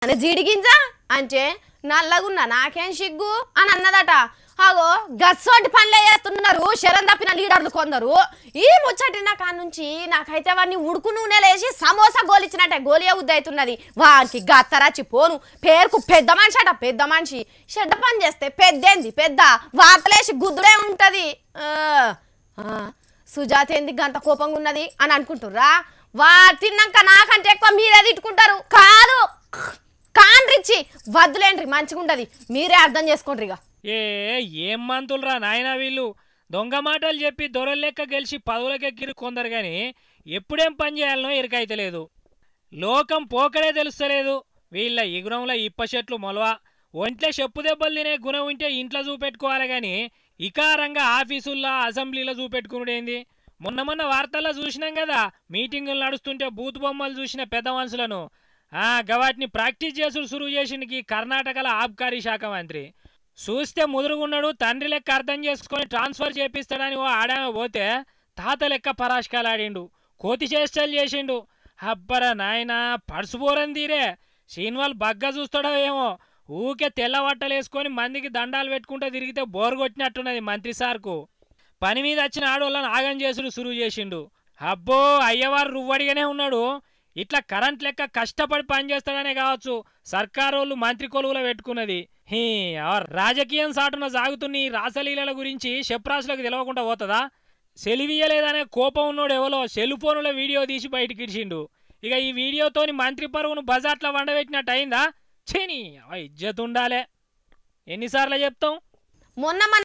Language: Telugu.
అని జీడిగింజ అంటే నల్లగున్నా నాకేం సిగ్గు అని అన్నదట అగో గస్సోటి పనులే చేస్తున్నారు శరం తప్పిన లీడర్లు కొందరు ఈ ముచ్చటిన కాడ నుంచి నాకైతే వాడిని ఉడుకు నూనె లేచి సమోసా గోలిచ్చినట్టే గోలి ఉద్ది అవుతున్నది వానికి గత్తరచ్చి పోను పేరుకు పెద్ద మనిషి అట పెద్ద మనిషి చెడ్డ పని చేస్తే పెద్దేంది పెద్ద వార్తలేసి గుద్దుడే ఉంటది ఆ, ఆ, సుజాత ఏంది గంత కోపంగా ఉన్నది అని అనుకుంటుర్రా వా తిన్నాక నాకంటే ఎక్కువ మీరే తిట్టుకుంటారు కాదు కాన్రిచ్చి వద్దులేండ్రి మంచిగా ఉండదు మీరే అర్థం చేసుకోండి ఇక ఏ ఏం మంతులరా నాయనా వీళ్ళు దొంగ మాటలు చెప్పి దొరల లెక్క గెలిచి పదవులకెక్కిరు కొందరు కానీ ఎప్పుడేం పని చేయాలనో ఎరకైతలేదు లోకం పోకడే తెలుస్తలేదు వీళ్ళ ఇగురంలో ఇప్ప చెట్లు మొలవ ఒంట్లో చెప్పు దెబ్బలు తినే గుణం ఉంటే ఇంట్లో చూపెట్టుకోవాలి కానీ ఇకారంగా ఆఫీసుల్లో అసెంబ్లీలో చూపెట్టుకునేంది మొన్న మొన్న వార్తల్లో చూసినాం కదా మీటింగులు నడుస్తుంటే బూత్ బొమ్మలు చూసిన పెద్ద మనుషులను ఆ గవాటిని ప్రాక్టీస్ చేసుడు సురువు చేసిండికి కర్ణాటకల ఆబ్కారీ శాఖ మంత్రి చూస్తే ముదురుగున్నాడు తండ్రి లెక్క అర్థం చేసుకొని ట్రాన్స్ఫర్ చేపిస్తాడని ఓ ఆడామె పోతే తాత లెక్క పరాష్కాలాడిండు కోతి చేష్టలు చేసిండు అబ్బరా నాయనా పడుసుపోరని తీరే సీన్వాల్ బగ్గ చూస్తాడో ఏమో ఊకే తెల్ల బట్టలు వేసుకొని మందికి దండాలు పెట్టుకుంటూ తిరిగితే బోరు కొట్టినట్టున్నది మంత్రి సార్కు పని మీద వచ్చిన ఆడోళ్ళని ఆగం చేసుడు సురువు చేసిండు అబ్బో అయ్యవారు రువ్వడిగానే ఉన్నాడు ఇట్లా కరెంట్ లెక్క కష్టపడి పని చేస్తాడనే కావచ్చు సర్కారోళ్ళు మంత్రి కొలువులో పెట్టుకున్నది హీ ఆ రాజకీయం సాటున సాగుతున్న ఈ రాసలీలల గురించి చెప్రాసులకు తెలవకుండా పోతుందా సెలివియలేదనే కోపం ఉన్నోడు ఎవలో సెల్ ఫోన్లో వీడియో తీసి బయటికి ఇడిచిండు ఇక ఈ వీడియోతోని మంత్రి పరువును బజార్లో వండబెట్టినట్టు అయిందా చేని ఇజ్జత్ ఉండాలే ఎన్నిసార్లు చెప్తాం మొన్న మన